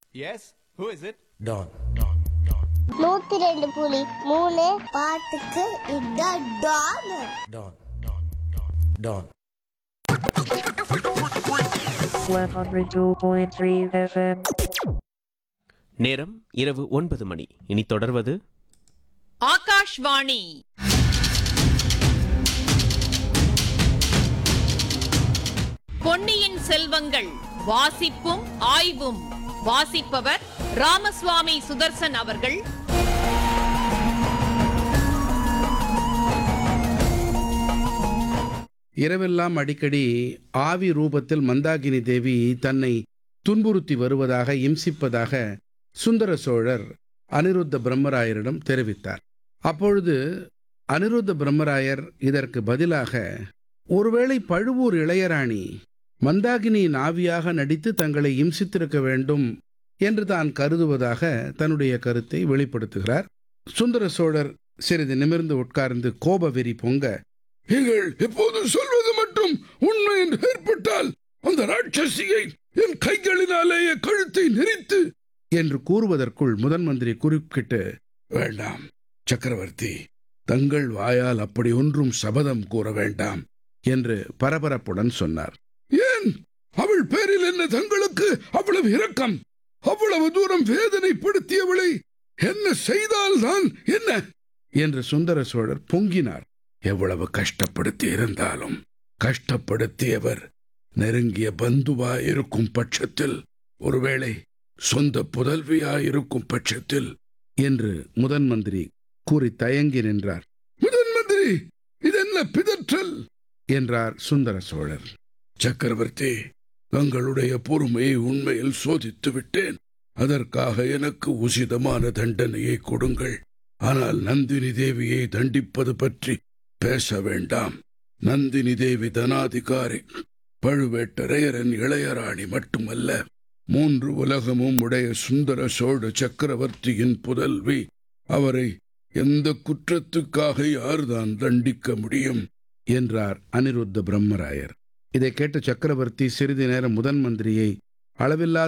Yes? Who is it? Don. நூத்தி ரெண்டு புலி மூணு பாட்டுக்கு இதான் டான் Don. Don. 102.3 FM. நேரம் இரவு ஒன்பது மணி இனி தொடர்வது ஆகாஷ்வாணி பொன்னியின் செல்வங்கள் வாசிப்பும் ஆய்வும் வாசிப்பவர் ராமசுவாமி சுதர்சன் அவர்கள் இரவெல்லாம் அடிக்கடி ஆவி ரூபத்தில் மந்தாகினி தேவி தன்னை துன்புறுத்தி வருவதாக இம்சிப்பதாக சுந்தர சோழர் அனிருத்த பிரம்மராயரிடம் தெரிவித்தார் அப்பொழுது அனிருத்த பிரம்மராயர் இதற்கு பதிலாக ஒருவேளை பழுவூர் இளையராணி மந்தாகினியின் ஆவியாக நடித்து தங்களை இம்சித்திருக்க வேண்டும் என்று தான் கருதுவதாக தன்னுடைய கருத்தை வெளிப்படுத்துகிறார் சுந்தர சோழர் சிறிது நிமிர்ந்து உட்கார்ந்து கோப வெறி பொங்க நீங்கள் இப்போது சொல்வது மட்டும் உண்மை என்று ஏற்பட்டால் அந்த ராட்சசியை என் கைகளினாலேயே கழுத்தை நெரித்து என்று கூறுவதற்குள் முதன் மந்திரி குறுக்கிட்டு வேண்டாம் சக்கரவர்த்தி தங்கள் வாயால் அப்படி ஒன்றும் சபதம் கூற வேண்டாம் என்று பரபரப்புடன் சொன்னார் ஏன் அவள் பேரில் என்ன தங்களுக்கு அவ்வளவு இரக்கம் அவ்வளவு தூரம் வேதனைப்படுத்தியவளை என்ன செய்தால்தான் என்ன என்று சுந்தர சோழர் பொங்கினார் எவ்வளவு கஷ்டப்படுத்தி இருந்தாலும் கஷ்டப்படுத்தியவர் நெருங்கிய பந்துவாயிருக்கும் பட்சத்தில் ஒருவேளை சொந்த புதல்வியாயிருக்கும் பட்சத்தில் என்று முதன் மந்திரி கூறி தயங்கி நின்றார் முதன் மந்திரி இதென்ன பிதற்றல் என்றார் சுந்தர சோழர் சக்கரவர்த்தி தங்களுடைய பொறுமையை உண்மையில் சோதித்து விட்டேன் அதற்காக எனக்கு உசிதமான தண்டனையை கொடுங்கள் ஆனால் நந்தினி தேவியை தண்டிப்பது பற்றி பேச வேண்டாம் நந்தினி தேவி தனாதிகாரி பழுவேட்டரையரன் இளையராணி மட்டுமல்ல மூன்று உலகமும் உடைய சுந்தர சோழ சக்கரவர்த்தியின் புதல்வி அவரை எந்த குற்றத்துக்காக யார்தான் தண்டிக்க முடியும் என்றார் அனிருத்த பிரம்மராயர் இதை கேட்ட சக்கரவர்த்தி சிறிது நேரம் முதன் மந்திரியை அளவில்லாத